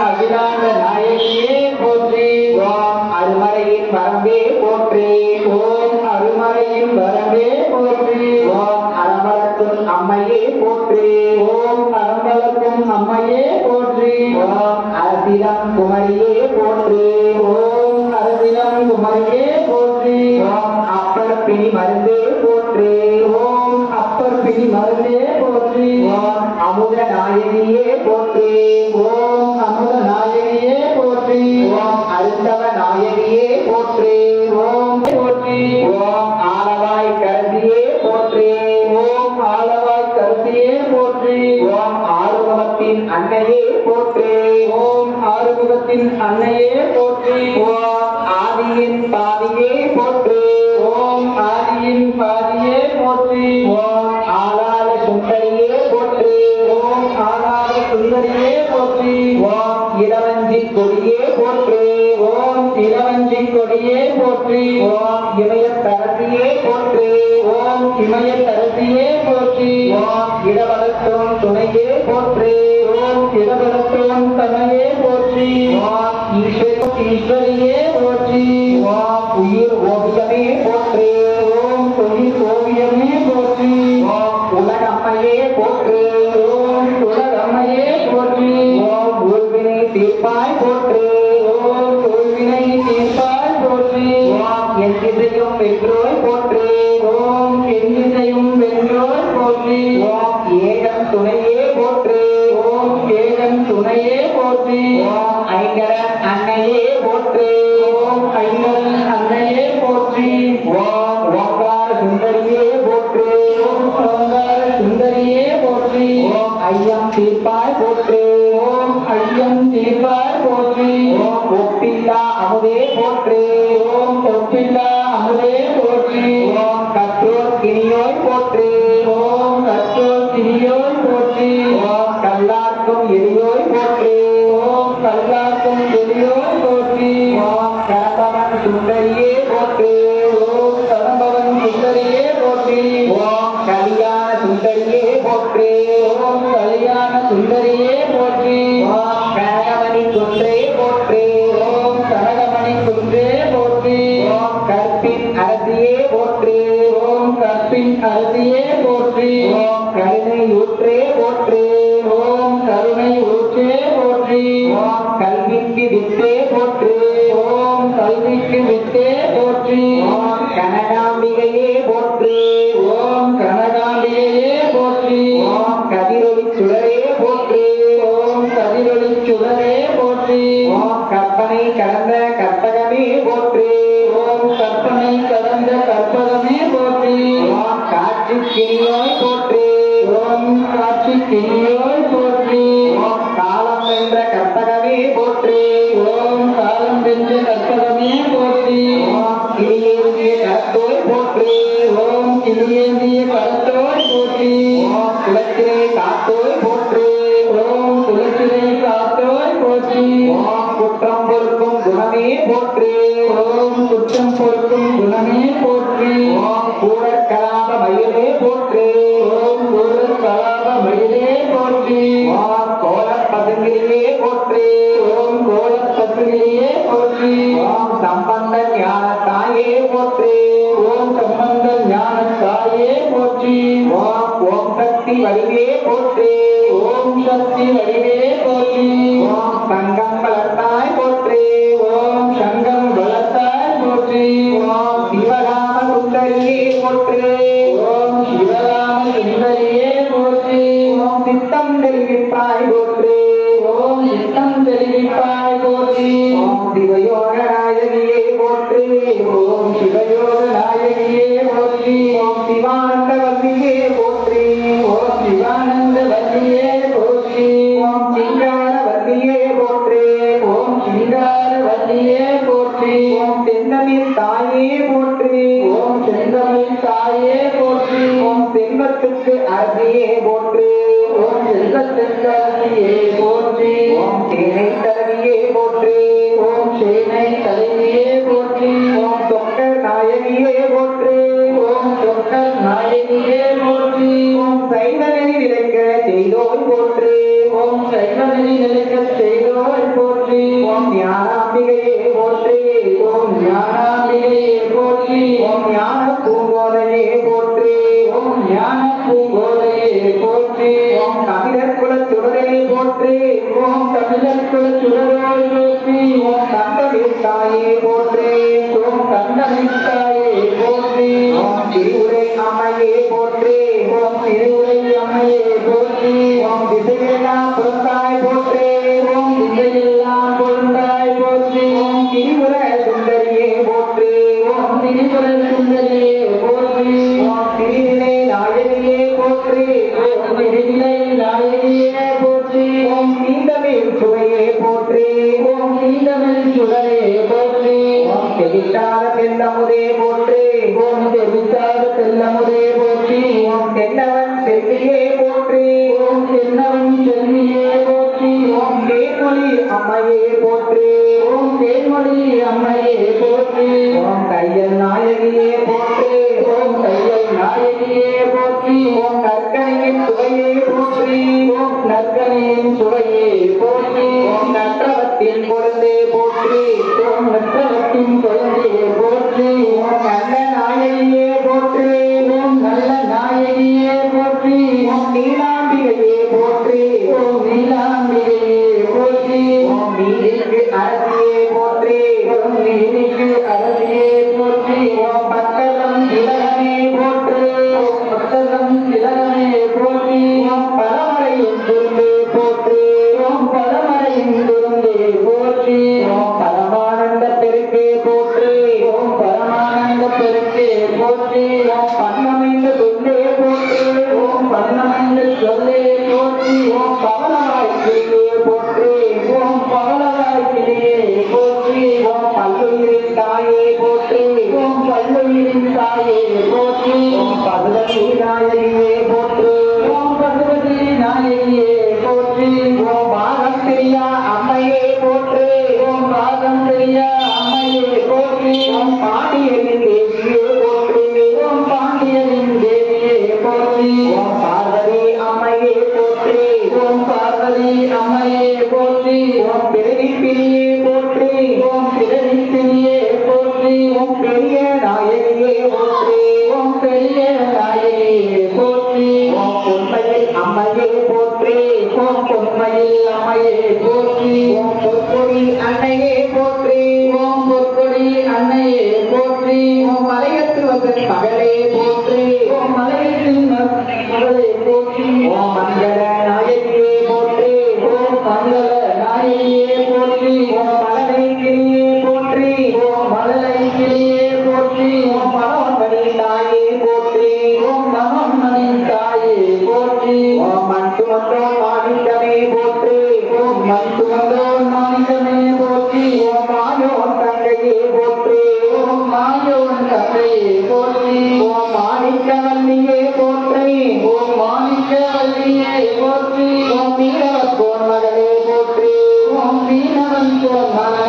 அகிலாண்ட நாயகியே போற்றி ஓம் அருமறையின் வரம்பே போற்றி ஓம் அருமறையின் வரவே போற்றி ஓம் அறமளக்கும் அம்மையே போற்றி ஓம் அறம்பலக்கும் அம்மையே போற்றி ஓம் அரசிடம் குமரியே போற்றி ஓம் அரசினம் குமரியே போற்றி ஓம் அப்பர் பிணி மருந்தே போற்றி ஓம் அப்பர் பிடி மருந்தே போற்றி ஓம் அமுத நாயகியே போற்றி ஓம் அமுத நாயகியே போற்றி ஓம் அருந்தவ நாயகியே போற்றி ஓம் போற்றி ஓம் ஆலவாய் கருதியே போற்றி ஓம் ஆளவாய் கருத்தியே போற்றி ஓம் ஆறுமுகத்தின் அன்னையே போற்றி ஓம் ஆறுமுகத்தின் அன்னையே போற்றி ஓம் ஆதியின் பாதியே போற்றி ஓம் ஆதியின் பாதியே போற்றி ஓம் ஆளாள சுந்தரியே போற்றி ஓம் ஆதார சுந்தரியே போற்றி ஓம் இளவஞ்சி கொடியே போற்றி ஓம் இளவஞ்சி கொடியே போற்றி ஓம் இமயத்தரசியே போற்றி ஓம் இமயத்தரசியே போற்றி ஓம் இடவளத்தோன் துணையே போற்றி ஓம் இடபலத்தோன் தமையே போற்றி ஓம் ஈஸ்வர ஈஸ்வரியே போற்றி ஓம் உயிர் ஓவியமே போற்றி ஓம் தொழில் ஓவியமே போற்றி ஓம் உலகம்மையே போற்றி ஓம் உலகம்மையே போற்றி ஓம் ஊர்வினை தீர்ப்பாய் போற்றி ஓம் தோல்வினை தீர்ப்பாய் போற்றி ஓம் என் திசையும் வென்றோய் போற்றி ஓம் எண்ணிசையும் வென்றோர் போற்றி ஓம் ஏகம் துணையே போற்றி ஓம் ஏகன் துணையே போற்றி ஓம் ஐங்கரன் அன்னையே போற்றி ஓம் ஐங்கரன் அன்னையே போற்றி ஓம் ஓங்கார சுந்தரியே போற்றி ஓம் ஓங்கார சுந்தரியே போற்றி ஓம் ஐயம் தீர்ப்பாய் போற்றி ஓம் ஐயம் தீர்ப்பாய் போற்றி ஓம் ஒப்பில்லா அமுதே போற்றி ஓம் ஒப்பில்லா அமுதே போற்றி ஓம் கற்றோர் கிணியோய் போற்றி ஓம் கற்றோர் திரியோய் போற்றி ஓம் கல்லார்க்கும் எரியோய் போற்றி ஓம் கல்லாக்கும் எரியோய் போற்றி ஓம் கரபவன் சுந்தரியே போற்றி ஓம் கடம்பவன் சுந்தரியே போற்றி ஓம் கலியாண சுந்தரியே போற்றி ஓம் கல்யாண சுந்தரியே போற்றி ஓம் கனகமணி குன்றே போற்றி ஓம் கனகமணி குன்றே போற்றி ஓம் கற்பின் அரசியே போற்றி ஓம் கற்பின் அரசியே போற்றி ஓம் கருணை ஊற்றே போற்றி ஓம் கருணை ஊற்றே போற்றி ஓம் கல்விக்கு வித்தே போற்றி ஓம் கல்விக்கு வித்தே போற்றி ஓம் கனகாம்பிகையே போற்றி ஓம் கனகாம்பிகையே போற்றி ஓம் கதிரொளி சுடரே போற்றி ஓம் கதிரொளி சுடரே போற்றி ஓம் கற்பனை கடந்த கற்பகமே போற்றி ஓம் கற்பனை கடந்த கற்பகமே போற்றி ஓம் காட்சி கிணியோய் போற்றி ஓம் காட்சி கிணியோய் போற்றி ஓம் காலம் என்ற கற்பகமே போற்றி ஓம் காலம் வென்ற கற்பகமே போற்றி ஓம் கிளியேறிய கரத்தோய் போற்றி ஓம் கிளியேந்திய கரத்தோய் போற்றி ஓம் குலத்திலே காத்தோய் போற்றி ஓம் துளசிலை காத்தோய் போற்றி ஓம் குற்றம் பொறுக்கும் குணமே போற்றி ஓம் குற்றம் பொறுக்கும் குணமே போற்றி ஓம் கூடற் கலாப மயிலே போற்றி ஓம் குரு கலாப மயிலே போற்றி ஓம் கோலப் பசுங்கிலே போற்றி ஓம் கோலப்பத்திரியே போற்றி ஓம் சம்பந்த ஞான தாயே போற்றி ஓம் சம்பந்த ஞான தாயே போற்றி ஓம் ஓம் சக்தி வடிவே போற்றி ஓம் சக்தி வடிவே போற்றி ஓம் சங்கம் வளர்த்தாய் போற்றி ஓம் சங்கம் வளர்த்தாய் போற்றி ஓம் சிவகாம சுந்தரியே போற்றி ஓம் சிவராம சுந்தரியே போற்றி ஓம் சித்தம் தெரிவிப்பாய் போற்றி ஓம் சித்தம் தெரிவிப்பாய் போற்றி ஓம் சிவயோக நாயகியே போற்றி ஓம் சிவயோக நாயகியே போற்றி ஓம் சிவானந்த வல்லியே போற்றி ஓம் சிவானந்த வல்லியே போற்றி ஓம் ஞானாம்பிகையே போற்றி ஓம் ஞானாம்பிகையே போற்றி ஓம் ஞான பூங்கோதையே போற்றி ஓம் ஞான பூங்கோதையே போற்றி ஓம் கபிலர் குலச் சுடரே போற்றி ஓம் தமிழர் குல சுடரோய் போற்றி ஓம் கந்தமிழ் தாயே போற்றி ஓம் கந்தமிட்டாயே போற்றி ஓம் திருவுரை அம்மையே போற்றி ஓம் திருவுரை அம்மையே போற்றி ஓம் திசையெல்லாம் புறத்தாய் போற்றி ஓம் திசையெல்லாம் கொண்டாய் போற்றி ஓம் திரிபுர சுந்தரியே போற்றி ஓம் திரிபுர சுந்தரியே போற்றி ஓம் திருநிலை நாயகியே போற்றி ஓம் திருநிலை நாயகியே போற்றி ஓம் தீண்டமிழ் சுவையே போற்றி ஓம் நீண்டமிழ் சுடரே போற்றி ஓம் தெவிட்டாத செல்லமுதே போற்றி ஓம் தெவித்தாத செல்லமுதே போற்றி ஓம் தென்னவன் செல்வியே போற்றி ஓம் தென்னவன் செல்வியே போற்றி ஓம் தேன்மொழி அம்மையே போற்றி ஓம் தேன்மொழி அம்மையே போற்றி ஓம் கையல் நாயகியே போற்றி ஓம் தையல் நாயகியே போற்றி ஓம் நற்கனையின் சுவையே போற்றி ஓம் நற்கனையின் சுவையே போற்றி ஓம் நற்றவத்தின் குழந்தை போற்றி ஓம் நற்றவத்தின் குழந்தையே போற்றி ஓம் நல்ல நாயகியே போற்றி ஓம் நல்ல நாயகியே போற்றி ஓம் நீலாம்பிகையே போற்றி ஓம் நீலாம்பிகையே போற்றி ஓம் நீதிக்கு அரசியே போற்றி ஓம் நீதிக்கு அரசியே போற்றி ஓம் பக்கலம் திலகமே போற்றி ஓம் பக்தகம் திலகமே போற்றி ஓம் பரமரையும் துரும்பே போற்றி ஓம் பரமரையின் துருந்தே போற்றி ஓம் பரமானந்த பெருக்கே போற்றி ஓம் பரமானந்த பெருக்கே போற்றி ஓம் பன்னமைந்து சொல்லே போற்றி ஓம் பன்னமந்து சொல்லே போற்றி ஓம் பவனவாய்க்கிலே போற்றி ஓம் பவளவாய்க்கிலே போற்றி ஓம் பல்லுயிரின் தாயே போற்றி ஓம் பல்லுயிரின் தாயே போற்றி ஓம் பதுவதி நாயகியே போற்றி ஓம் பகவதி நாயகியே போற்றி ஓம் பாகப்பிரியா அம்மையே போற்றி ஓம் பாகம் பெரிய அம்மையே போற்றி ஓம் பாண்டியரின் தேவியே போற்றி ஓம் பாண்டியரின் தேவியே போற்றி ஓம் பார்வதி அம்மையே போற்றி ஓம் பார்வதி அம்மையே போற்றி ஓம் பிறவி பிரியே போற்றி ஓம் பிறவிப்பிரியே போற்றி ஓம் பெரிய நாயகியே போற்றி ஓம் பெரிய நாயகியே போற்றி ஓம் பொன்மையில் அம்மையே போற்றி ஓம் பொன்மையில் அம்மையே போற்றி ஓம் பொற்கொடி அன்னையே போற்றி ஓம் பொற்கொடி அன்னையே போற்றி ஓம் மலையத்து வந்த மகளே போற்றி ஓம் மலையத்தின் மகளே போற்றி ஓம் மங்கள நாயகியே போற்றி ஓம் மங்கள நாயகியே போற்றி ஓம் மலரை கிளியே போற்றி ஓம் மலரை கிளியே போற்றி ஓம் மனோன்மணி தாயே போற்றி ஓம் மகம்மனின் தாயே போற்றி ஓம் மண் சுமந்தோம் மாணிக்கமே போற்றி ஓம் மண் சுமந்தோன் மாணிக்கமே போற்றி ஓம் மாயோன் தங்கையே போற்றி ஓம் மாயோன் தந்தையே போற்றி ஓம் மாணிக்கவல்லியே போற்றி ஓம் மாணிக்க வல்லியே போற்றி ஓம் மீனவர் கோன் மகளே போற்றி ஓம் மீனவன் சோன் மகளே